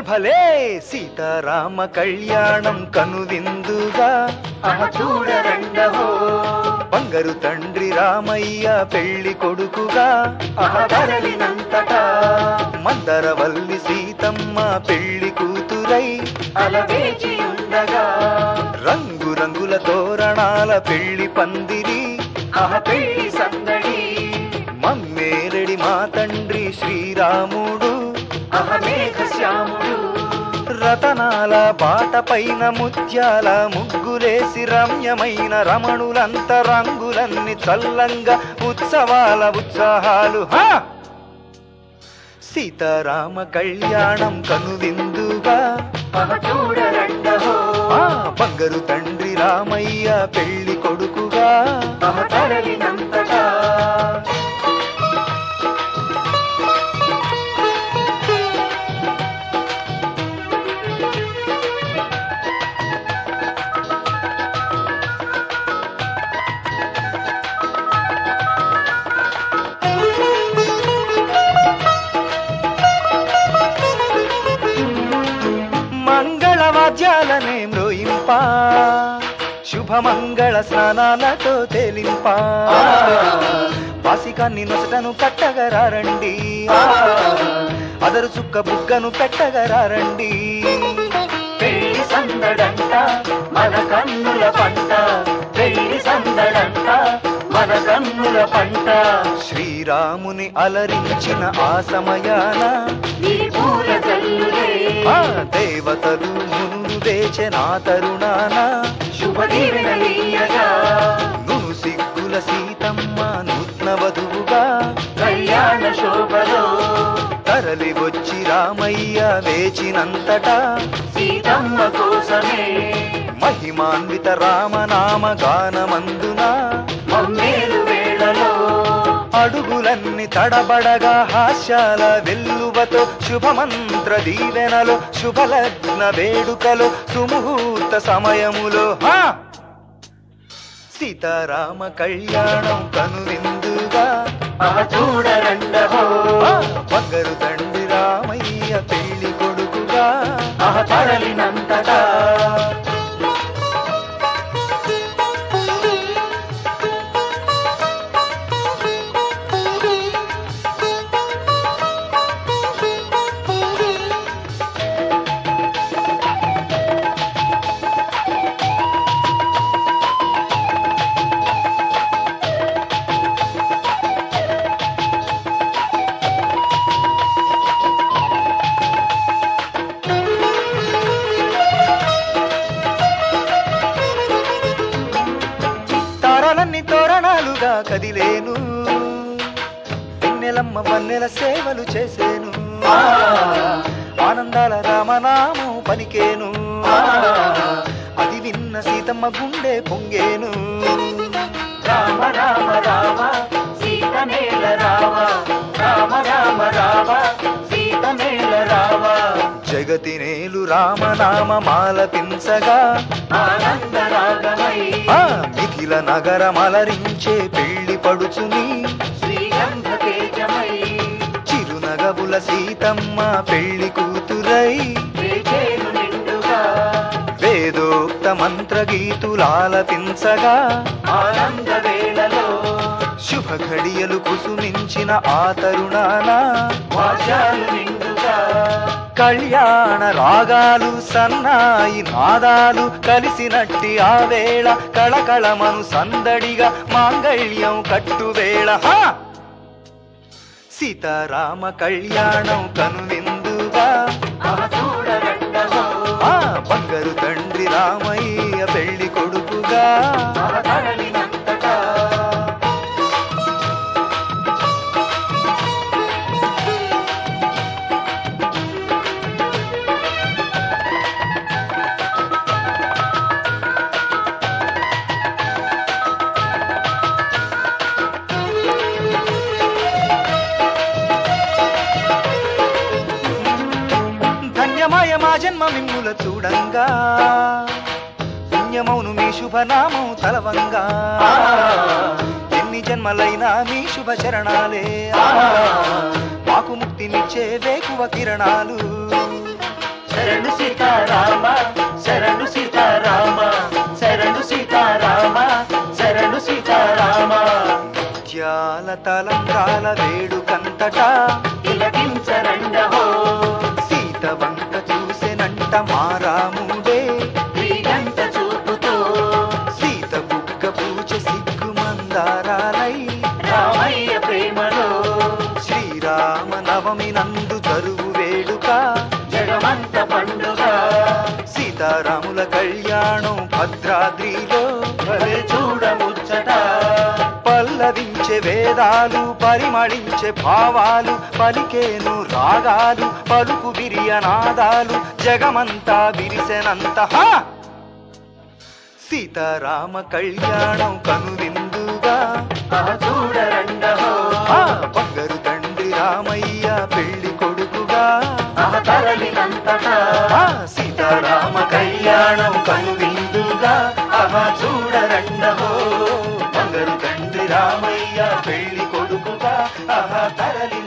భలే సీతారామ కళ్యాణం కనువిందుగా అహ చూడరండహో బంగారు తండ్రి రామయ్య పెళ్లి కొడుకుగా అహ ధరలినంతటా మందరవల్లి సీతమ్మ పెళ్లి కూతురై అలవేచి ఉండగా రంగు రంగుల తోరణాల పెళ్లి పందిరి అహ పెళ్లి సందడి మమ్మేరడి మా తండ్రి శ్రీరాముడు అహ మేఘ శ్యాముడు రతనాల బాట పైన ముత్యాల ముగ్గులేసి రమ్యమైన రమణులంత రంగులన్నీ చల్లంగా ఉత్సవాల ఉత్సాహాలు హా! సీతారామ కళ్యాణం కనువిందుగా అహ చూడరండహో ఆ బంగారు తండ్రి రామయ్య పెళ్లి కొడుకుగా అహ ధరలినంతటా మంగళవాద్యాలనే మ్రోయింప శుభమంగళ స్నానాలతో తేలింప పాసికాన్ని నొసటను కట్టగరారండి అదరు చుక్క బుగ్గను పెట్టగరారండి పెళ్లి సందడంట మన కన్నుల పంట పెళ్లి సందడంట మన కన్నుల పంట శ్రీరాముని అలరించిన ఆ సమయాన నీ పూల జల్లులే ఆ దేవతలు మునులు వేచెన తరుణాన శుభ దీవెనలీయగా నును సిగ్గుల సీతమ్మ నూత్న వధువుగా కళ్యాణ శోభలో తరలి వచ్చి రామయ్య వేచినంతటా సీతమ్మ కోసమే మహిమాన్విత రామనామ గానమందున మమ్మేలు వేళలో అడుగులన్నీ తడబడగా హాస్యాల వెల్లువతో శుభమంత్ర దీవెనలో శుభలగ్న వేడుకలో సుముహూర్త సమయములో హా! సీతారామ కళ్యాణం కనువిందుగా ఆ చూడరండహో ఆ బంగారు తండ్రి రామయ్య పెళ్లి కొడుకుగా ఆ తరలినంతటా తారాలన్నీ తోరణాలుగా కదిలేను వెన్నెలమ్మ వన్నెల సేవలు చేసేను ఆనందాల రామనామం పలికేను అది విన్న సీతమ్మ గుండె పొంగేను రామ రామ రామ సీత మేల రావ రామ రామ రావ సీత మేల రావ జగతి నేలు రామనామ మాలపించగా ఆనంద రాగమై ఆ మిథిల నగరమలరించే పెళ్లి పడుచుని శ్రీగంధ తేజమై చిరునగబుల సీతమ్మ పెళ్లి కూతురై వేచేరు నిండుగా వేదోక్త మంత్ర గీతులాలపించగా ఆనంద వేళలో శుభ ఘడియలు కుసుమించిన ఆ తరుణాన వాద్యాలు నిండుగా కళ్యాణ రాగాలు సన్నాయి నాదాలు కలిసినట్టి ఆ వేళ కళకళమను సందడిగా మాంగళ్యం కట్టువేళ హా! సీతారామ కళ్యాణం కనువిందుగా ఆ చూడరండహో ఆ బంగారు తండ్రి రామయ్య పెళ్లి కొడుకుగా ఆ తరలినంతటా ధన్యమాయ మా జన్మ మిమ్ముల చూడంగా పుణ్యమౌను మీ శుభనామం తలవంగా ఎన్ని జన్మలైనా మీ శుభ చరణాలే మాకు ముక్తినిచ్చే వేకువ కిరణాలు శరణు సీతారామ శరణు సీతారామ శరణు సీతారామ శరణు సీతారామ ముత్యాల తలంగాల వేడుకంతటా తిలకించరండహో సీత వంక చూసెనంట మారాముడే వీగంత చూపుతో సీత బుగ్గ పూజ సిగ్గు మందారాలై రామయ్య ప్రేమలో శ్రీరామ నవమి నందు తరువు వేడుక జగమంత పండుగ సీతారాముల కళ్యాణం భద్రాద్రిలో భలే చూడముచ్చట పల్లవించే వేదాలు పరిమళించే భావాలు పలికేను రాగాలు పలుకు విరియనాదాలు జగమంతా విరిసెనంత హా! సీతారామ కళ్యాణం కనువిందుగా ఆహ చూడరండహో ఆ బంగారు తండ్రి రామయ్య పెళ్లి కొడుకుగా ఆహ తరలినంతటా ఆ సీతారామ కళ్యాణం కనువిందుగా ఆహా చూడరండహో బంగారు తండ్రి రామయ్య పెళ్లి కొడుకుగా ఆహా తరలి